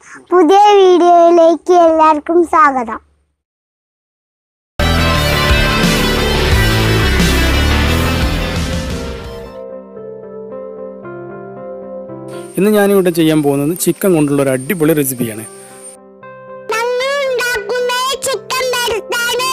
പുതിയ വീഡിയോയിലേക്ക് എല്ലാവർക്കും സ്വാഗതം ഇന്ന് ഞാനിവിടെ ചെയ്യാൻ പോകുന്നത് ചിക്കൻ കൊണ്ടുള്ള ഒരു അടിപൊളി റെസിപ്പിയാണ് ചിക്കൻ വറുത്താണ്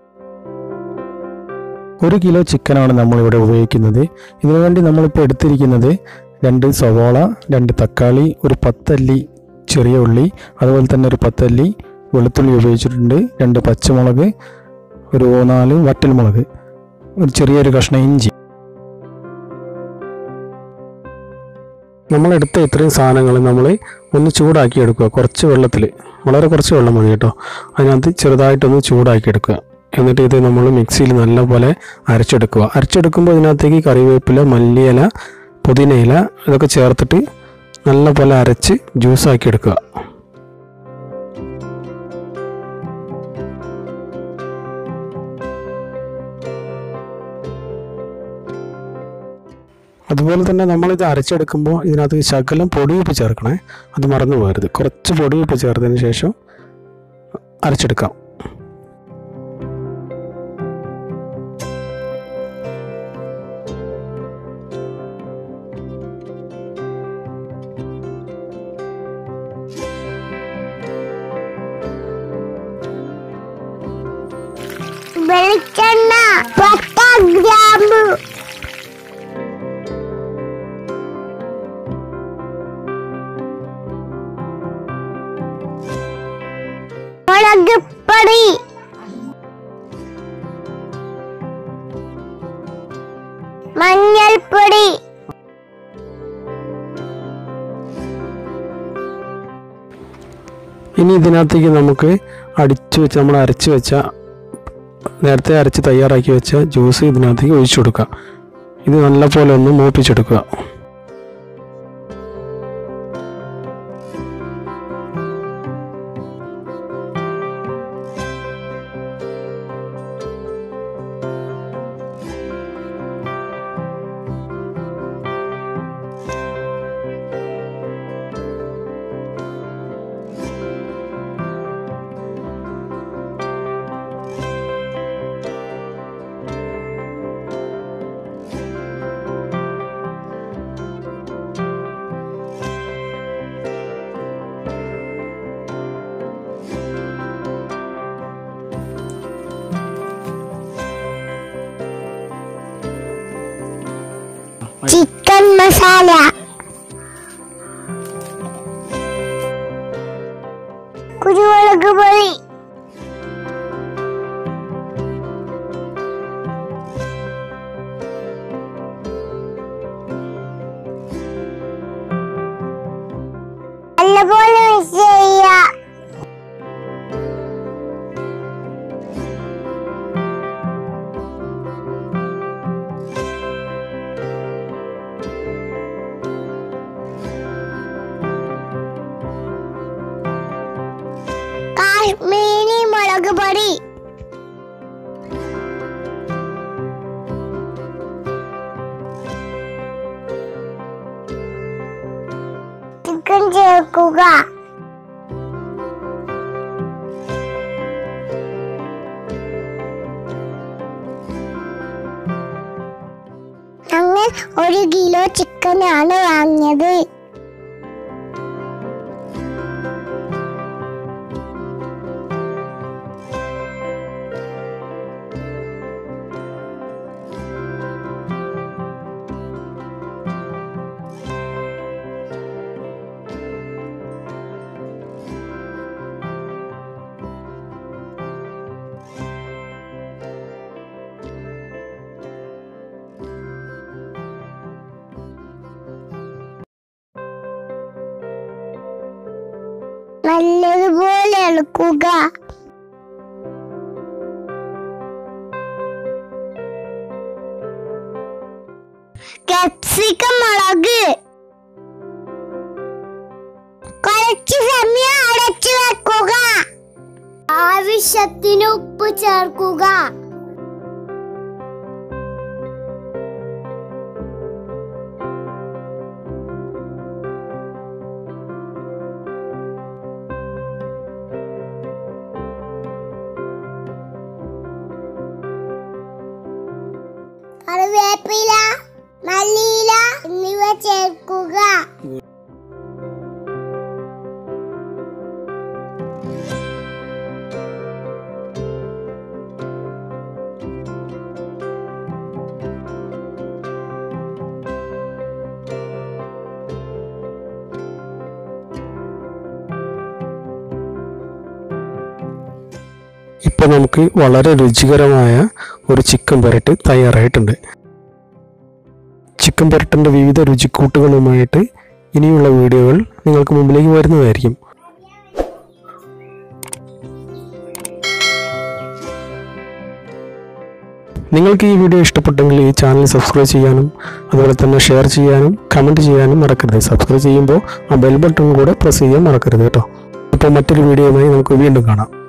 ഒരു കിലോ ചിക്കനാണ് നമ്മളിവിടെ ഉപയോഗിക്കുന്നത് ഇതിനുവേണ്ടി നമ്മളിപ്പോൾ എടുത്തിരിക്കുന്നത് രണ്ട് സവാള രണ്ട് തക്കാളി ഒരു പത്തല്ലി ചെറിയ ഉള്ളി അതുപോലെ തന്നെ ഒരു പത്തല്ലി വെളുത്തുള്ളി ഉപയോഗിച്ചിട്ടുണ്ട് രണ്ട് പച്ചമുളക് ഒരു നാല് വറ്റൽമുളക് ഒരു ചെറിയൊരു കഷ്ണം ഇഞ്ചി നമ്മളെടുത്ത ഇത്രയും സാധനങ്ങൾ നമ്മൾ ഒന്ന് ചൂടാക്കി എടുക്കുക കുറച്ച് വെള്ളത്തിൽ വളരെ കുറച്ച് വെള്ളം മതി കേട്ടോ അതിനകത്ത് ചെറുതായിട്ടൊന്ന് ചൂടാക്കി എടുക്കുക എന്നിട്ട് ഇത് നമ്മൾ മിക്സിയിൽ നല്ലപോലെ അരച്ചെടുക്കുക അരച്ചെടുക്കുമ്പോൾ ഇതിനകത്തേക്ക് കറിവേപ്പില മല്ലിയില പുതിനയില ഇതൊക്കെ ചേർത്തിട്ട് നല്ലപോലെ അരച്ച് ജ്യൂസാക്കി എടുക്കുക അതുപോലെ തന്നെ നമ്മളിത് അരച്ചെടുക്കുമ്പോൾ ഇതിനകത്ത് ശകലം പൊടിയുപ്പ് ചേർക്കണേ അത് മറന്നു പോകരുത് കുറച്ച് പൊടിയുപ്പ് ചേർത്തതിന് ശേഷം അരച്ചെടുക്കാം വെളിച്ചെണ്ണ പട്ട ഗ്രാമ്പു മുളക് പൊടി മഞ്ഞൾപ്പൊടി ഇനി ഇതിനകത്തേക്ക് നമുക്ക് അടിച്ചു വെച്ച് നമ്മൾ അരച്ച് വെച്ച നേരത്തെ അരച്ച് തയ്യാറാക്കി വെച്ച ജ്യൂസ് ഇതിനകത്തേക്ക് ഒഴിച്ചു കൊടുക്കുക ഇത് നല്ലപോലെ ഒന്ന് മൂപ്പിച്ചെടുക്കുക ചിക്കൻ മസാല കുരുമുളക് പൊടി നല്ലപോലെ മിക്സ് ചെയ്യുക കാശ്മീരി മുളക് പൊടി ചിക്കൻ ചേർക്കുക ഞങ്ങൾ ഒരു കിലോ ചിക്കനാണ് വാങ്ങിയത് നല്ലതുപോലെ ഇളക്കുക ക്യാപ്സിക്കം മുളക് കുറച്ച് സമയം അടച്ചു വെക്കുക ആവശ്യത്തിന് ഉപ്പ് ചേർക്കുക കറിവേപ്പില മല്ലിയില എന്നിവ ചേർക്കുക ഇപ്പോൾ നമുക്ക് വളരെ രുചികരമായ ഒരു ചിക്കൻ പെരട്ട് തയ്യാറായിട്ടുണ്ട് ചിക്കൻ പെരട്ടിൻ്റെ വിവിധ രുചിക്കൂട്ടുകളുമായിട്ട് ഇനിയുള്ള വീഡിയോകൾ നിങ്ങൾക്ക് മുമ്പിലേക്ക് വരുന്നതായിരിക്കും നിങ്ങൾക്ക് ഈ വീഡിയോ ഇഷ്ടപ്പെട്ടെങ്കിൽ ഈ ചാനൽ സബ്സ്ക്രൈബ് ചെയ്യാനും അതുപോലെ തന്നെ ഷെയർ ചെയ്യാനും കമൻറ്റ് ചെയ്യാനും മറക്കരുത് സബ്സ്ക്രൈബ് ചെയ്യുമ്പോൾ ആ ബെൽ ബട്ടൺ കൂടെ പ്രസ് ചെയ്യാൻ മറക്കരുത് കേട്ടോ അപ്പോൾ മറ്റൊരു വീഡിയോയുമായി നമുക്ക് വീണ്ടും കാണാം